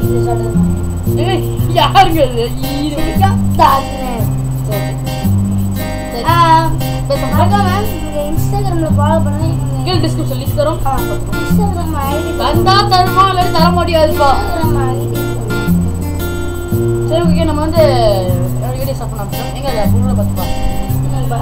இது சொல்றேன் ஏய், யாருங்க இது இது சரிக்கா தானே சரி. சரி. ஆ, பேசாம மறக்காம நீங்க இன்ஸ்டாகிராம்ல ஃபாலோ பண்ணி கீழே டிஸ்கிரிப்ஷன் லிங்க் தரும் இன்ஸ்டாகிராம் ஐடி வந்தா தருமா இல்லை தர முடியாதுப்பா இன்ஸ்டாகிராம் ஐடி சரி ஓகே நம்ம வந்து வீடியோ ஸ்டாப் பண்ண எங்க அதை ஃபுல்லாக பார்த்துப்பா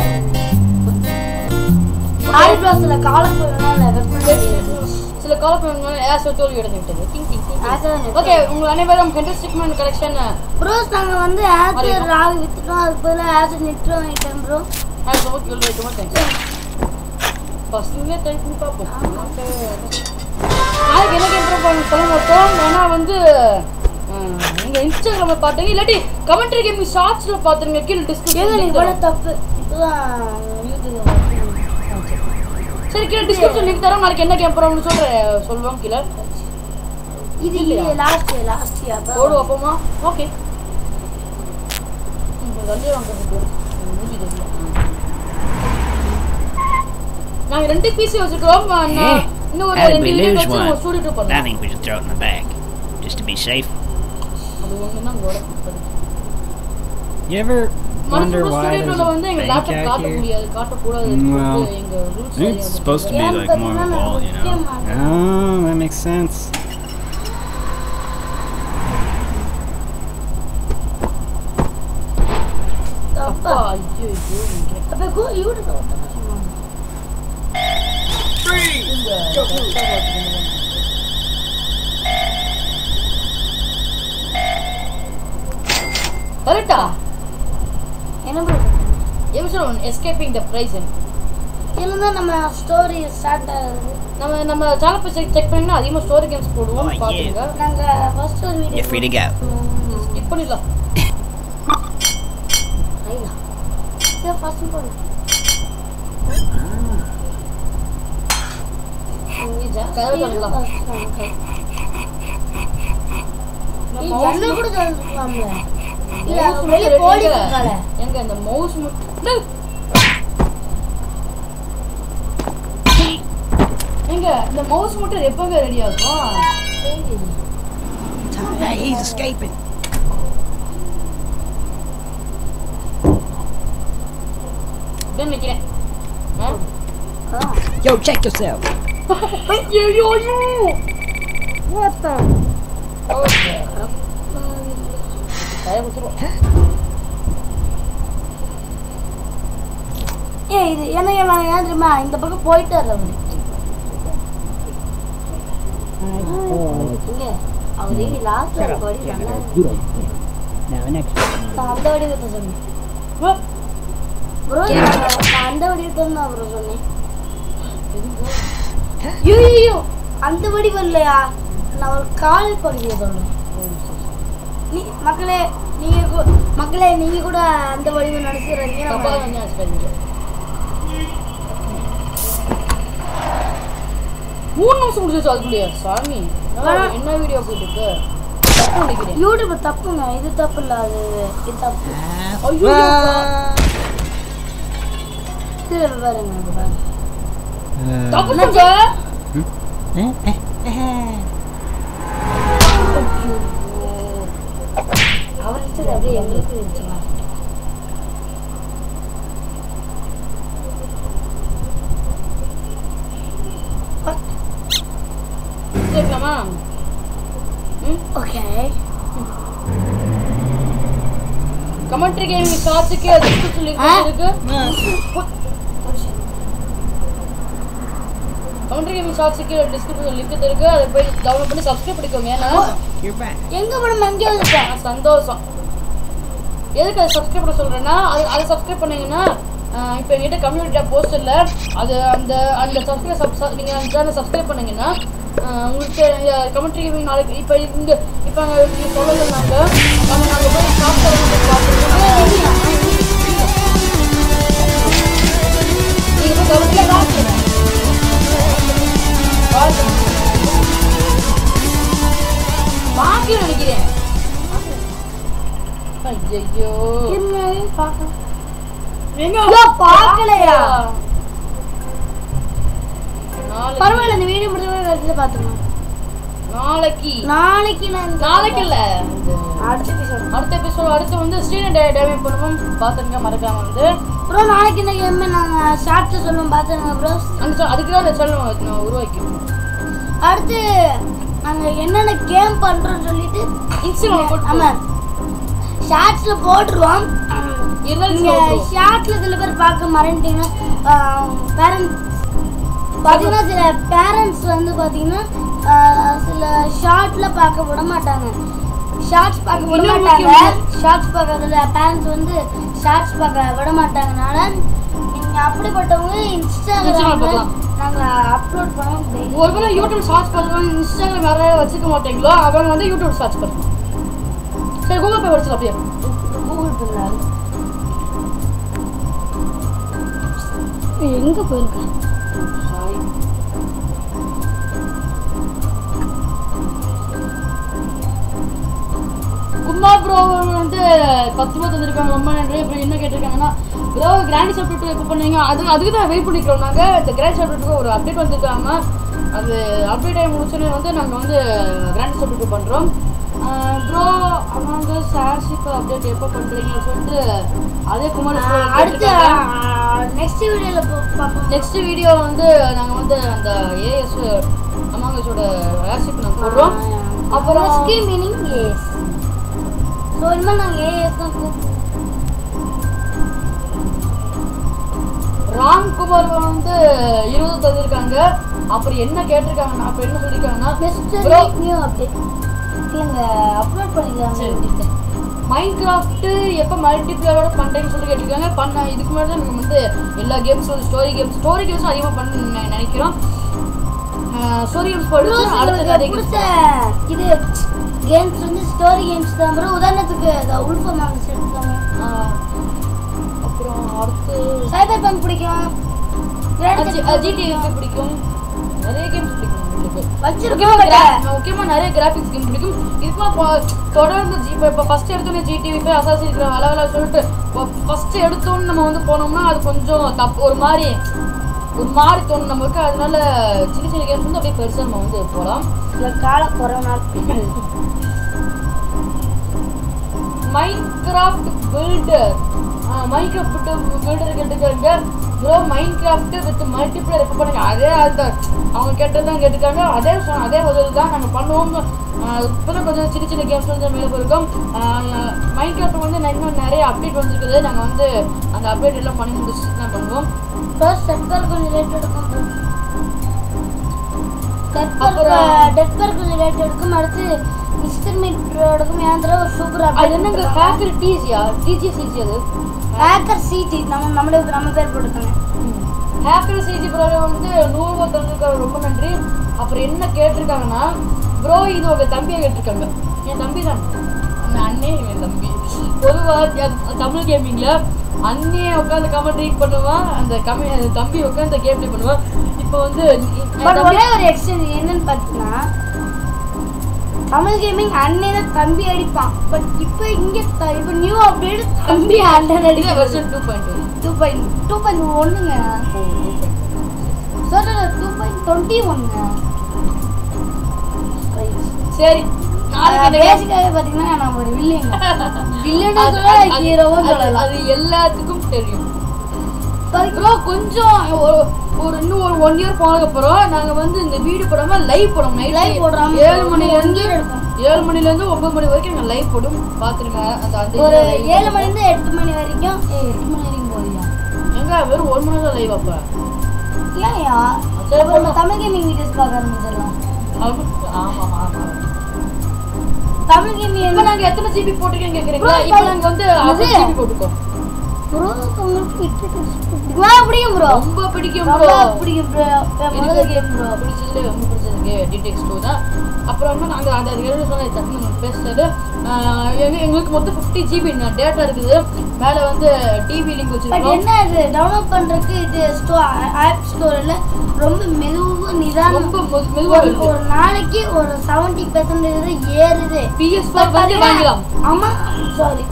ஆரி பிளாஸ்ல காலம் போறனால வெப்பம் சில காலப்பழங்கள் ஏர் சொத்தோல் எடுத்து விட்டது டிங் டிங் டிங் அதான் ஓகே உங்கள் அனைவரும் ஹென்ரி ஸ்டிக்மேன் கலெக்ஷன் ப்ரோஸ் நாங்க வந்து ஆசிட் ராகு வித்துட்டோம் அதுக்கு பதிலா ஆசிட் நிட்ரோ வாங்கிட்டோம் bro hand over you'll right over thanks ஃபஸ்ட்டுமே ட்ரை பண்ணி பார்ப்போம் நாளைக்கு என்ன கேம் பண்ண சொல்ல மாட்டோம் ஏன்னா வந்து அஹ், நீங்க இன்ஸ்டாகிராம்ல பார்த்தீங்க இல்லாட்டி கமெண்ட்ரி கேம் ஷார்ட்ஸ்ல பாத்துருங்க கீழே ஏங்க டிஸ்கிரிப்ஷன் நீ கூட தப்பு இப்பதான் யூடியூப் சரி கீழே டிஸ்கிரிப்ஷன் லிங்க் தரோம் நாளைக்கு என்ன கேம் போறோம்னு சொல்றேன் சொல்லுவோம் கீழே இது இது லாஸ்ட் லாஸ்ட் ஓடு அப்பமா ஓகே வண்டியை வாங்குறதுக்கு மூஞ்சி தெரியல நாங்க ரெண்டு பீஸ் வச்சிருக்கோம் நான் Eh, இன்னும் ஒரு how did ரெண்டு we வீடியோ lose வச்சு one? நம்ம ஸ்டூடியோ I பண்ணலாம் think we should throw it in the bag, just to be safe. அது ஒண்ணு தான் உங்களோட இப்போதைக்கு. You ever wonder மறுபடியும் why there's ஸ்டூடியோல a வந்து எங்க bank லேப்டாப் out காட்ட here? முடியாது காட்டக்கூடாது Mm, well, எங்க rules I think it's supposed to be like more of a wall, you know. Oh, that makes sense. அப்பா ஐயோ ஐயோ நினைக்கிறேன் அப்ப கோ யூடியூப் ஓட்டணும் கரெக்டா என்ன bro episode escaping the prison இதுல தான் நம்ம ஸ்டோரி ஸ்டார்ட் ஆகுது நம்ம நம்ம சேனல் போய் செக் செக் பண்ணீங்கன்னா அதிகமாக ஸ்டோரி கேம்ஸ் போடுவோம் Oh, yeah. பாத்துங்க நாங்க ஃபர்ஸ்ட் ஒரு video You're free to go. Skip பண்ணிடலாம் ஐயா இது ஃபர்ஸ்ட் போடு கதவு திறக்கலாம். நீ ஜன்னல் கூட திறந்துக்கலாம்ல இல்ல Mouse வெளிய மட்டும் போடி எங்க? இருக்கால எங்க இந்த மவுஸ் மட்டும் எங்க இந்த மவுஸ் மட்டும் எப்பங்க ரெடி ஆகும் Hey, he's escaping. அப்படின்னு நினைக்கிறேன் ஆ? Yo, check yourself. ஐயோ ஐயோ What the? ஓகே கையை கொடுத்துருவோம் ஏய் இது என்ன நான் ஏன் தெரியுமா இந்த பக்கம் போயிட்டு வரல இங்க அவரு லாஸ்ட் ஒரு படி நல்லா Now, next. நான் அந்த வடிவத்தை சொன்னேன் ஆ, ப்ரோ நான் அந்த வடிவத்தை தான் ப்ரோ சொன்னேன் ஐயோ ஐயோ அந்த வடிவம் இல்லையா நான் ஒரு கால் பகுதியை சொல்றேன் நீ மக்களே நீங்க கூ- மக்களே நீங்க கூட அந்த வடிவம் நினைச்சிடுறீங்க தப்பா நம்ம- வந்து ஆஸ்பத்திரி மூணு நிமிஷம் முடிச்சிச்சு அதுக்குள்ளேயே சாமி என்ன- ஆனா- என்ன வீடியோ போயிட்டு இருக்கு தப்பு நினைக்கிறேன் யூடியூப் தப்புங்க இது தப்பு இல்ல அது இது தப்பு ஐயோ கீழே பாருங்க இங்க பாருங்க தப்பு சொல்ற அவர் வச்சது அப்படியே எங்களுக்கு இருந்துச்சுமா இருக்கலாமா ஓகே கமெண்ட்ரி கேமிங் ஷார்ட்ஸுக்கு டிஸ்கிரிப்ஷன் லிங்க் ஆ? இருக்கு கமெண்ட்ரி கேமிங் ஷார்ட்ஸுக்கு டிஸ்கிரிப்ஷன் லிங்க் இருக்கு அதை போய் டவுன்லோட் பண்ணி சப்ஸ்கிரைப் பண்ணிக்கோங்க ஏன்னா You're back. எங்க படம் எங்கேயோ இருக்கேன் ஆ, சந்தோஷம் எதுக்கு அதை சப்ஸ்கிரைப் பண்ண சொல்றேன்னா அது அதை சப்ஸ்கிரைப் பண்ணீங்கன்னா ஆஹ் இப்போ எங்கிட்ட கம்யூனிட்டி போஸ்ட் இல்லை அது அந்த அந்த சப்ஸ்கிரைப் சப் நீங்கள் அந்த சேனல் சப்ஸ்கிரைப் பண்ணீங்கன்னா ஆஹ் உங்களுக்கு கமெண்ட்ரி கேமிங் நாளைக்கு இப்போ இங்கே இப்போ நீங்கள் சொல்லலை நாங்கள் நம்ம நாங்கள் போய் சாப்பிட்டு வந்து பார்த்துருக்கோம் நீங்கள் போய் கமெண்ட்ல பார்த்துருங்க பாக்கி நினைக்கிறேன் ஐயோ என்ன பார்க்கலாம் எங்க ஐயோ, பார்க்கலையா? நாலு பரவாயில்ல இந்த வீடியோ முடிஞ்ச இடத்துல பார்த்துக்கலாம் நாளைக்கு நாளைக்கு நான் இந்த- நாளைக்கு இல்ல அடுத்த episode. அடுத்த எபிசோட் அடுத்து வந்து ஸ்ரீன டேவிட் பண்ணுவோம் பார்த்துருங்க மறக்காம வந்து bro நாளைக்கு இந்த கேம் நாங்க ஷார்ட்ஸ் சொல்லுவோம் பாத்துருங்க ப்ரோ அந்த சொல் அதுக்கு தான் சொல்லணும் நான் உருவாக்கி அடுத்து நாங்க என்னென்ன கேம் பண்றோம்னு சொல்லிட்டு இன்ஸ்டாகிராம் போட்டு ஆமா ஷார்ட்ஸ்ல போட்டுருவோம் இருந்தாலும் நீங்க சொல்லுவோம். ஷார்ட்ல சில பேர் பார்க்க மறந்துட்டீங்கன்னா பேரண்ட்ஸ் பாத்தீங்கன்னா சில பேரண்ட்ஸ் வந்து பாத்தீங்கன்னா ஆஹ், சில ஷார்ட்ல பார்க்க விட மாட்டாங்க ஷார்ட்ஸ் பார்க்க விட இன்னும் மாட்டாங்க முக்கியம். ஷார்ட்ஸ் பார்க்கறதுல பேரண்ட்ஸ் வந்து ஷார்ட்ஸ் பார்க்க விட மாட்டாங்கனால நீங்க அப்படிப்பட்டவங்க Instagram இன்ஸ்டாகிராம்ல பார்க்கலாம். நாங்க அப்லோட் பண்ணுவோம் ஒருவேளை யூடியூப் சர்ச் பண்ணுறவங்க இன்ஸ்டாகிராம் வேற வச்சுக்க மாட்டீங்களோ அவங்க வந்து யூடியூப் சர்ச் பண்ணுங்க சரி கூகுள் பே படிச்சல அப்படியே கூகுள் பேல எங்க போயிருக்க சாரி குமார் ப்ரோ வந்து பத்து ரூபா தந்திருக்காங்க ரொம்ப நன்றி அப்புறம் என்ன கேட்டிருக்காங்கன்னா ப்ரோ கிராண்ட் சப்ஜெக்ட் எப்போ பண்ணீங்க அது அதுக்கு தான் வெயிட் பண்ணிக்கிறோம் நாங்கள் இந்த கிராண்ட் சப்ஜெக்ட்டுக்கு ஒரு அப்டேட் வந்திருக்காங்க அது அப்டேட் ஆகி முடிச்சோடனே வந்து நாங்கள் வந்து கிராண்ட் சப்ஜெக்ட் பண்ணுறோம் ப்ரோ அவங்க சார்ஷிப் அப்டேட் எப்போ பண்ணுறீங்கன்னு சொல்லிட்டு அதே குமார் bro அடுத்த கேட்டிருக்காங்க. நெக்ஸ்ட் வீடியோல பார்ப்போம் நெக்ஸ்ட் வீடியோ வந்து நாங்கள் வந்து அந்த ஏஎஸ் அமாங்கஸோட ரேசிப் நாங்கள் போடுறோம் அப்புறம் ஸ்கீம் மீனிங் எஸ் ஸோ இனிமேல் நாங்கள் ஏஎஸ் தான் கூப்பிடுவோம் ராம்குமார் வந்து இருபது தந்திருக்காங்க அப்புறம் என்ன கேட்டிருக்காங்கன்னா அப்ப என்ன சொல்லியிருக்காங்கன்னா மிஸ்டர் Bro. நியூ அப்டேட் இல்லைங்க அப்லோட் பண்ணிக்கலாம் சரி. மைண்ட் கிராஃப்ட் எப்போ மல்டிப்ளேயரோட பண்ணுறேன்னு சொல்லி கேட்டிருக்காங்க பண்ண இதுக்கு முன்னாடி தான் நம்ம வந்து எல்லா கேம்ஸும் வந்து ஸ்டோரி கேம்ஸ் ஸ்டோரி கேம்ஸும் அதிகமாக பண்ண நெ- நினைக்கிறோம் ஸ்டோரி கேம்ஸ் படிச்சு அடுத்தது அதே பிடிச்ச games இது கேம்ஸ் வந்து ஸ்டோரி கேம்ஸ் தான் bro. உதாரணத்துக்கு இந்த உல்ஃப மாங்கஸ் எடுத்துக்கோங்க ஆஹ், அப்புறம் அடுத்து சைபர் பங்க் பிடிக்கும் ஜிடிஎஃப் பிடிக்கும் நிறைய கேம்ஸ் பிடிக்கும் உங்களுக்கு வச்சிருக்கோம் முக்கியமா but gra- முக்கியமா நிறைய கிராஃபிக்ஸ் கேம் பிடிக்கும் இதுக்கெல்லாம் போ- தொடர்ந்து ஜி இப்போ இப்போ ஃபஸ்ட் எடுத்தோன்னே ஜிடிவி போய் அசாசி இருக்கிற வள வள சொல்லிட்டு ஃபஸ்ட் எடுத்தோன்னு நம்ம வந்து போனோம்னா அது கொஞ்சம் தப்பு ஒரு மாதிரி ஒரு மாதிரி தோணும் நமக்கு அதனால சின்ன சின்ன கேம்ஸ் வந்து அப்படியே பெருசாக நம்ம வந்து போகலாம் இந்த கால corona Minecraft builder Minecraft builder கேட்டுக்காங்க bro Minecraft with multiplayer எப்போ பண்ணுங்க அதே அதுதான் அவங்க கேட்டது தான் கேட்டுக்காங்க அதே சொன்ன அதே பதில் தான் நாங்கள் பண்ணுவோம் இப்போதான் கொஞ்சம் சின்ன சின்ன கேம்ஸ் வந்து மேலே போயிருக்கோம் மைண்ட் கிராஃப்ட் வந்து நான் இன்னும் நிறைய அப்டேட் வந்துருக்குது நாங்கள் வந்து அந்த அப்டேட் எல்லாம் பண்ணி முடிச்சுட்டு தான் பண்ணுவோம் ஃபர்ஸ்ட் செட்பர் கொஞ்சம் லேட் எடுக்கும் bro. செட்பர் அப்புறம் டெட்பர் கொஞ்சம் லேட் எடுக்கும் அடுத்து மிஸ்டர் மீட்டரோடக்கும் ஏந்திர ஒரு சூப்பர் அது என்னங்க ஹேக்கர் டிஜியா டிஜிசிஜி அது ஹேக்கர் சிடி நம்ம நம்மளே நம்ம பேர் போட்டுக்கோங்க ஹேக்கர் சிஜி ப்ரோ வந்து நூறுரூவா தந்திருக்காரு ரொம்ப நன்றி அப்புறம் என்ன கேட்டிருக்காங்கன்னா ப்ரோ இது உங்க தம்பியை கேட்டிருக்காங்க என் தம்பி தான் அந்த அண்ணே என் தம்பி பொதுவாக தமிழ் கேமிங்ல அண்ணே உட்காந்து கமெண்ட் ரீட் பண்ணுவான் அந்த கமி அந்த தம்பி உட்காந்து கேம் ப்ளே பண்ணுவான் இப்போ வந்து என் பட் தம்பி ஒரே ஒரு எக்ஸ்சேஞ்ச் என்னன்னு பார்த்தீங்கன்னா தமிழ் கேமிங் அண்ணே தான் தம்பி அடிப்பான் பட் இப்போ இங்க த- இப்போ நியூ அப்டேட் தம்பி அண்ணன் அடிக்க version two point two point two point ஒன்றுங்க சார் டூ பாயிண்ட் டுவெண்ட்டி ஒன்றுங்க சரி நாளைக்கு இந்த game- பேசிக்காகவே பார்த்தீங்கன்னா நான் ஒரு வில்லியன் வில்லனும் அது- சொல்லலாம் அது- ஹீரோவும் அது- சொல்லலாம் அது எல்லாத்துக்கும் தெரியும் ப்ரோ கொஞ்சம் ஒரு ஒரு இன்னும் ஒரு ஒன் இயர் போனதுக்கு அப்புறம் நாங்க வந்து இந்த வீடியோ போடாம லைவ் போடுறோம் நைட் Live போடுறோம். ஏழு மணில இருந்து ஒரு year இருக்கும். ஏழு மணில இருந்து ஒன்பது மணி வரைக்கும் நாங்க லைவ் போடும் பாத்துருங்க அந்த அந்த ஒரு இதுல live ஏழு போடுவோம். மணிலேருந்து எட்டு மணி வரைக்கும் ஏய், எட்டு மணி வரைக்கும் போறியா எங்க வெறும் ஒரு மணி தான் லைவ் அப்ப ஏன்யா சரி, அப்ப நம்ம தமிழ் கேமிங் வீடியோஸ் பார்க்க ஆரம்பிச்சிடலாம் அது- ஆமா ஆமா தமிழ் கேமிங் இப்ப நாங்க எத்தனை ஜிபி போட்டிருக்கேன்னு கேக்குறீங்களா Bro, இப்ப நாங்க வந்து என்னது? ஜிபி போட்டுக்கோம் ப்ரோ உங்களுக்கு பிடிக்குமா பிடிக்கும் ப்ரோ ரொம்ப பிடிக்கும் ரொம்ப ப்ரோ பிடிக்கும் ப்ரோ முதல் கேம் ப்ரோ பிடிச்சதுல ரொம்ப பிடிச்சது டிடெக்ஸ் டூ தான் அப்புறம் வந்து நாங்கள் அந்த எழுத சொன்ன தப்பு நம்ம பேசுறது ஆஹ் எங்க எங்களுக்கு மொத்தம் ஃபிஃப்டி ஜிபி டேட்டா இருக்குது மேலே வந்து டிவி லிங்க் பட் வச்சிருக்கோம் என்ன இது டவுன்லோட் பண்றதுக்கு இது ஸ்டோர் ஆப் ஸ்டோர்ல ரொம்ப மெதுவா நிதானம் ரொம்ப மெது- மெதுவா ஒரு இருக்கு ஒரு நாளைக்கு ஒரு செவன்டி பெர்சன்டேஜ் ஏறுது பிஎஸ் But வந்து வாங்கலாம் ஆமா சாரி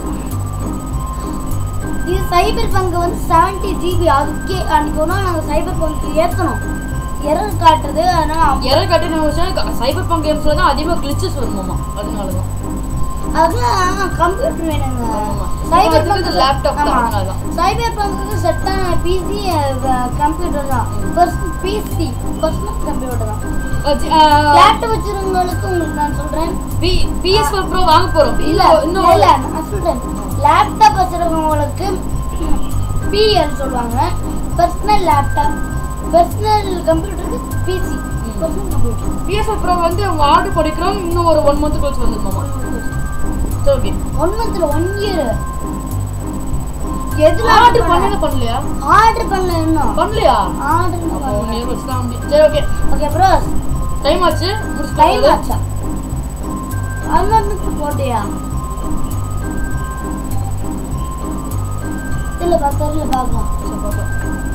இது சைபர் பங்கு வந்து செவன்டி ஜிபி அதுக்கே அன்னைக்கு ஒரு நாள் நாங்கள் சைபர் பங்கு ஏற்றணும் எரர் காட்டுது அதனால எரர் கட்டின சைபர் பங்க் கேம்ஸ்ல தான் அதிகமாக கிளிச்சஸ் வருமாமா அதனால தான் அதான் கம்ப்யூட்டர் வேணுங்க ஆமா. சைபர் இப்ப வச்சிருக்கிறது laptop தான், அதனாலதான். சைபர் பங்குக்கு செட்டான பிசி கம்ப்யூட்டர் தான் பர்சனல் பிசி பர்சனல் கம்ப்யூட்டர் தான் லேப்டாப் வச்சிருக்கவங்களுக்கு உங்களுக்கு நான் சொல்றேன் பிஎஸ் ப்ரோ வாங்க போறோம் இல்ல இல்ல இன்னும் இல்ல நான் சொல்றேன் லேப்டாப் வச்சிருக்கவங்களுக்கு பிஎல் சொல்லுவாங்க பர்சனல் லேப்டாப் பர்சனல் கம்ப்யூட்டருக்கு PC personal computer PS bro வந்து அவங்க ஆர்டர் படிக்கிறோம் இன்னும் ஒரு ஒன் மந்த் கழிச்சு வந்துருமாமா சரி ஓகே ஒன் மந்த்ல ஒன் இயர் எதுல ஆர்டர் பண்ணல பண்ணலையா ஆர்டர் பண்ணல இன்னும் பண்ணலையா ஆர்டர் அப்போ ஒன் இயர் வச்சு தான் முடியும் சரி ஓகே ஓகே ப்ரோஸ் டைம் ஆச்சு டைம் முடிச்சுக்கலாம் ஆச்சா அண்ணனுக்கு போட்டியா இல்ல பக்கத்துல பார்க்கலாம் சரி, பார்ப்போம்.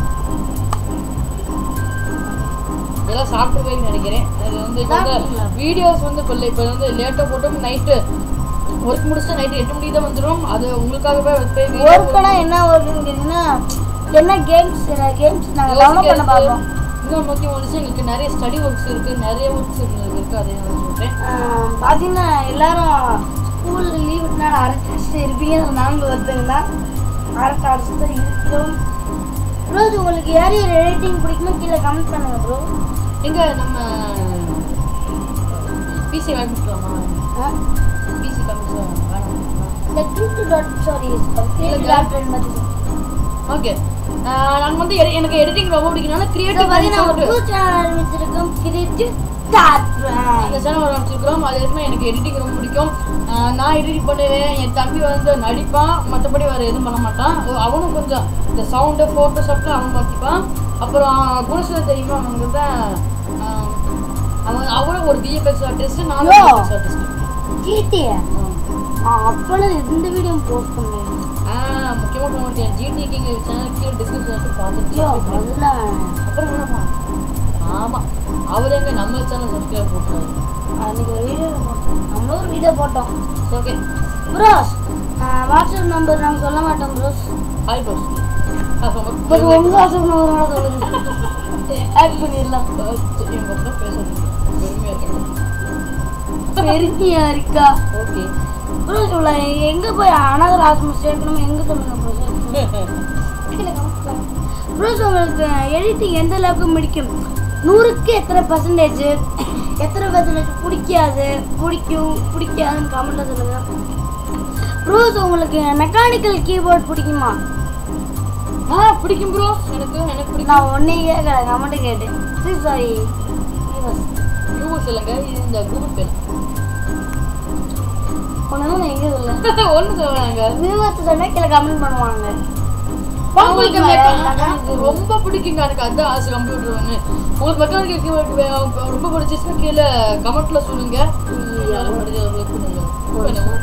இதெல்லாம் சாப்பிட்டு போய் நினைக்கிறேன் அது வந்து இப்போ வந்து சாப்பிட்டீங்களா? வீடியோஸ் வந்து இப்போ இப்போ வந்து லேட்டாக போட்டோம் நைட்டு ஒர்க் முடிச்சுட்டு நைட்டு எட்டு மணிக்கு தான் வந்துடும் அது உங்களுக்காகவே போய் video ஒர்க்குனா என்ன ஒர்க்குன்னு கேட்டீங்கன்னா என்ன கேம்ஸ் கேம்ஸ் நாங்கள் டவுன்லோட் பண்ண பார்ப்போம் இன்னொரு முக்கியம் ஒன்று எங்களுக்கு நிறைய ஸ்டடி ஒர்க்ஸ் இருக்கு நிறைய ஒர்க்ஸ் இருக்கு அதை நான் சொல்றேன் ஆஹ் பார்த்தீங்கன்னா எல்லாரும் ஸ்கூல் லீவ் விட்டுனால அரட்டை அடிச்சுட்டு இருப்பீங்க நாங்கள் ஒருத்தங்க தான் அரட்டை அடிச்சுட்டு தான் இருக்கிறோம் ப்ரோஸ் உங்களுக்கு யார் யார் எடிட்டிங் பிடிக்குமோ கீழே கமெண்ட் பண்ணுங்க ப்ரோ எங்க நம்ம பிசி வாங்கிக்கலாமா பிசி கமிஷன் வேணாம் இந்த crypt dot sorry crypt dot trend மாதிரி ஓகே நான் வந்து எடி- எனக்கு எடிட்டிங் ரொம்ப பிடிக்கும் கிரியேட்டிவ் பார்த்தீங்கன்னா ஒரு புது சேனல் ஆரம்பிச்சிருக்கோம் கிரிப்டு டாட் அந்த சேனல் ஆரம்பிச்சிருக்கிறோம் அது வரைக்கும் எனக்கு எடிட்டிங் ரொம்ப பிடிக்கும் ஆஹ் நான் எடிட் பண்ணுவேன் என் தம்பி வந்து நடிப்பான் மற்றபடி வேறு எதுவும் பண்ண மாட்டான் ஓ, அவனும் கொஞ்சம் இந்த சவுண்டு ஃபோட்டோஷாப்லாம் அவன் பார்த்துப்பான் அப்புறம் குணசீலம் தெரியுமா அவங்க தான் ஆஹ், அவன் அவனும் ஒரு பிஎஃப்எக்ஸ் ஆர்டிஸ்ட் நானும் யோ. பிஎஃப்எக்ஸ் ஆர்டிஸ்ட் ஜிடிஏ அப்போல்லாம் இந்த வீடியோ போஸ்ட் பண்ணுவேன் முக்கியமாக சொல்ல மாட்டேன் ஜிடி கிங் சேனல் கீழே டிஸ்கிரிப்ஷன் பார்த்துட்டு ஐயோ அதெல்லாம் அப்புறம் என்னப்பா ஆமாம் அவர் எங்க நம்ம சேனல் சப்ஸ்கிரைப் போட்டுருவாரு அன்னைக்கு ஒரு வீடியோ போட்டோம் நம்மளும் ஒரு வீடியோ போட்டோம் ஓகே ப்ரோஸ் வாட்ஸ்அப் நம்பர் நாங்கள் சொல்ல மாட்டோம் ப்ரோஸ் ஹாய் ப்ரோஸ் பட் உங்க வாட்ஸ்அப் நம்பரோட சொல்லுங்க ஆட் பண்ணிடலாம் எங்க அப்பா பேசுறது பெருமையாக இருக்கு பெருமையா இருக்கா ஓகே ப்ரோஸ் இவ்வளோ எங்கே போய் அனாதர் ஆசிரமம் சேர்க்கணும் எங்கே சொல்லுங்க ப்ரோஸ் ப்ரோஸ் உங்களுக்கு எடிட்டிங் எந்த அளவுக்கு பிடிக்கும் நூறுக்கு எத்தனை பர்சன்டேஜ் எத்தனை பர்சன்டேஜ் பிடிக்காது பிடிக்கும் பிடிக்காதுன்னு கமெண்ட்டில் சொல்லுங்க ப்ரோஸ் உங்களுக்கு மெக்கானிக்கல் கீபோர்ட் பிடிக்குமா ஆ பிடிக்கும் ப்ரோ எனக்கு எனக்கு பிடிக்கும் நான் ஒன்னே கேட்கல கமெண்ட் கேட்டேன் சரி சாரி யூஸ் இல்லைங்க இது இந்த கூகுள் பே ஒன்றும் நான் எங்கே இல்லை ஒன்று சொல்லுவாங்க வியூவர்ஸ் சொன்னா கீழே கமெண்ட் பண்ணுவாங்க உங்களுக்கு உங்களுக்கு மெக்கா- ரொம்ப பிடிக்குங்க எனக்கு அதான் ஆசை கம்ப்யூட்டர் ஒன்று உங்களுக்கு மெக்கானிக்கல் கீபோர்ட் ரொம்ப பிடிச்சிச்சுன்னா கீழே கமெண்ட்ல சொல்லுங்க யாரும் முடிஞ்ச அளவுக்கு பண்ணுங்க.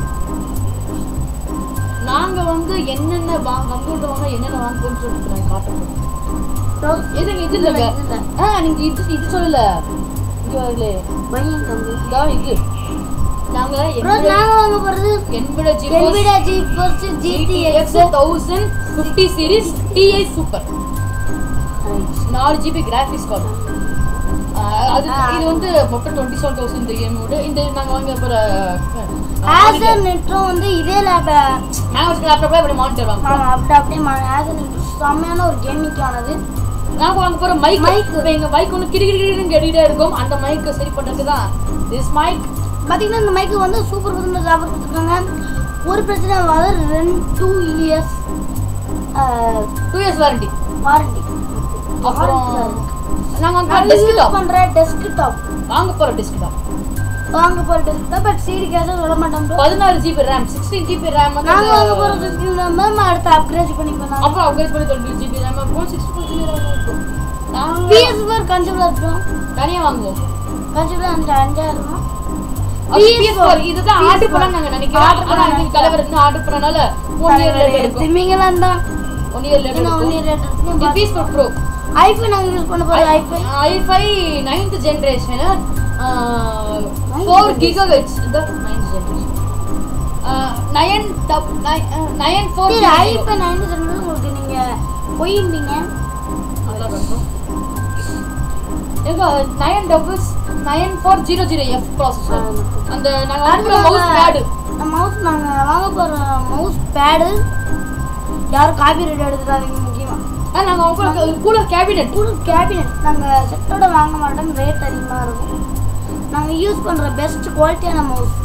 நாங்க வந்து என்னென்ன கம்ப்யூட்டர் வாங்க என்னென்ன வாங்கணும்னு சொல்லிட்டு நாங்க காட்டுறோம் எதுங்க இது இல்லைங்க ஆ நீங்க இது இது சொல்லல இங்க வரல பையன் தம்பி இதான் இது நாங்க ப்ரோ நாங்க வாங்க போறது என்பிட ஜிபோஸ் என்விடியா ஜி ஃபர்ஸ்ட் GTX GTX thousand fifty series Ti super நாலு ஜிபி கிராஃபிக்ஸ் கார்டு அது இது வந்து மொத்தம் டுவெண்ட்டி செவன் தௌசண்ட் இந்த கேமோட இந்த நாங்க வாங்க போற ஆசர் நெட்ரும் வந்து இதே லேப் நாங்க வச்சுக்க லேப்டாப்ல இப்படி மானிட்டர் வாங்க ஆமா அப்படி அப்படியே ஆசர் நெட் செம்மையான ஒரு கேமிங்கானது நாங்க வாங்க போற மைக் Mic. மைக் எங்க மைக் ஒன்று கிடி கிடி கிடின்னு கேட்டுட்டே இருக்கும் அந்த மைக் சரி பண்றதுக்கு தான் திஸ் மைக் பாத்தீங்கன்னா இந்த மைக்கு வந்து சூப்பர் பர்சன்டேஜ் ஆஃபர் கொடுத்துருக்காங்க ஒரு பிரச்சனை வராது ரெண்டு two years two years warranty warranty அப்புறம் நாங்க வாங்க நான் டெஸ்க்டாப் யூஸ் பண்ற டெஸ்க்டாப் வாங்க போற டெஸ்க்டாப் வாங்க போற டெஸ்க்டாப் பட் சிடி கேஸா சொல்ல மாட்டோம் bro. பதினாறு GB RAM sixteen GB RAM வந்து நாங்க வாங்க போற டெஸ்க்டாப் மேம் அடுத்து அப்கிரேட் பண்ணிக்கலாம் நாங்க அப்புறம் அப்கிரேட் பண்ணி டுவெண்ட்டி ஜிபி ரேம் அப்புறம் சிக்ஸ்டி ஃபோர் ஜிபி ரேம் இருக்கும் நாங்க பிஎஸ் ஃபோர் கன்சியூமர் இருக்கும் தனியா வாங்குவோம் கன்சியூமர் அந்த அஞ்சாயிரம் PS4 இதுதான் ஆர்டர் பண்ண நாங்க நினைக்கிறோம் Order ஆனா பண்ண இதுக்கு தலைவர் இன்னும் ஆர்டர் பண்ணனால ஒன் இயர் லேட் எடுக்கும் திமிங்கலாம் தான் ஒன் இயர் லேட் இன்னும் ஒன் எடுக்கும் இயர் ரேட் இது PS4 Pro ஐஃபை நாங்க யூஸ் பண்ண போறது ஐஃபை i5 9th generation four gigahertz இந்த 9th generation nine nine four சரி ஐஃபை நைன் சொன்னது உங்களுக்கு நீங்க போயிருந்தீங்க எங்க nine doubles nine four zero zero F processor அந்த நாங்கள் அடுத்து வாங்குற மவுஸ் பேடு நம்ம மவுஸ் நாங்க வாங்க போற மவுஸ் பேடு யாரும் காப்பி ரைட் எடுத்துடாதீங்க முக்கியமா நாங்கள் வாங்குற கூலர் கேபினெட் ஃபுல் கேபினட் நாங்க செட்டோட வாங்க மாட்டோம் ரேட் அதிகமா இருக்கும் நாங்க யூஸ் பண்ற பெஸ்ட் குவாலிட்டியான மவுஸ்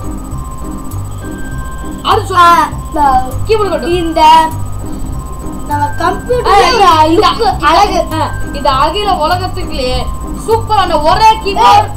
அது சொல்லு கீபோர்டு கட்டு இந்த நம்ம ஆ, கம்ப்யூட்டர் இந்த- லுக் இந்த- அழகு ஆ, இந்த அகில உலகத்துக்குள்ளே சூப்பரான ஒரே கீபோர்ட்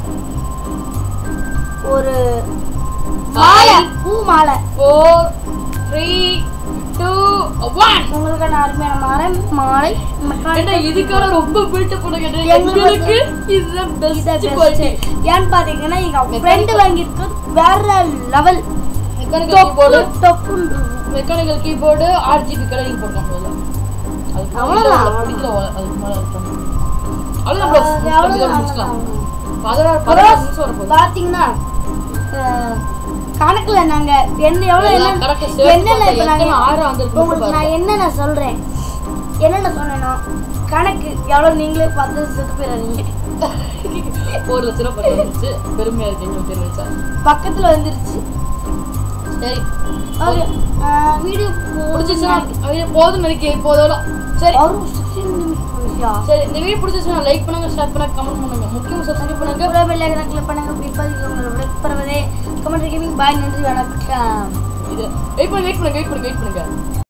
ஒரு மாலை பூ மாலை ஃபோர் த்ரீ டூ ஒன் உங்களுக்கான அருமையான மரம் மாலை ஏன்னா இதுக்கான ரொம்ப பில்டப் பண்ணுங்க எங்களுக்கு எங்களுக்கு இதுதான் இதை பெஸ்ட் best. குவாலிட்டி ஏன்னு பாத்தீங்கன்னா எங்க ஃப்ரெண்டு வாங்கியிருக்கிறது வேற லெவல் மெக்கானிக்கல் டொப்பு கீபோர்டு டொப்புன்னு இருக்கும். மெக்கானிக்கல் கீபோர்டு ஆர்ஜிபி கலரிங் போட்டோம் போதும் அது அவ்வளவுதான். பிடிக்கல அதுக்கு மேல இருக்கணும் அவ்வளோதான் ப்ரோ அஹ் அவ்வளவுதான், முடிச்சுக்கலாம் அவ்வளவுதான். பதினாறு அப்புறம் பதினாறு நிமிஷம் வரப்போகுது பாத்தீங்கன்னா அஹ், கணக்குல நாங்க என்ன எவ்வளவு எல்லாம் என்ன கணக்கு சேர்த்து என்னென்ன இப்ப பார்த்தா நாங்க எத்தனை ஆறு வந்திருக்கு உங்களுக்கு பாருங்க. நான் என்னென்ன சொல்றேன் என்னென்ன சொன்னேன்னா கணக்கு எவ்வளவு நீங்களே பார்த்து செத்து போயிடாதீங்க ஒரு லட்ச ரூபா பக்கம் வந்துச்சு பெருமையா இருக்கு எங்களுக்கு தெரிவிச்சா பக்கத்துல வந்துருச்சு சரி ஓகே வீடியோ பிடிச்சிச்சுன்னா ஐயோ, போதும்னு நினைக்கிறேன் இப்போதோட சரி ஒரு சிக்ஸ்டீன் நிமிஷம் சரி இந்த வீடியோ பிடிச்சிச்சுன்னா லைக் பண்ணுங்க ஷேர் பண்ணுங்க கமெண்ட் பண்ணுங்க முக்கியமா சப்ஸ்கிரைப் பண்ணுங்க கூட பெல் ஐக்கனை கிளிக் பண்ணுங்க இப்போதைக்கு உங்களை விடைபெறுவதே கமெண்ட் கேமிங் பாய் நன்றி வணக்கம் இது வெயிட் பண்ணுங்க வெயிட் பண்ணுங்க வெயிட் பண்ணுங்க வெயிட் பண்ணுங்க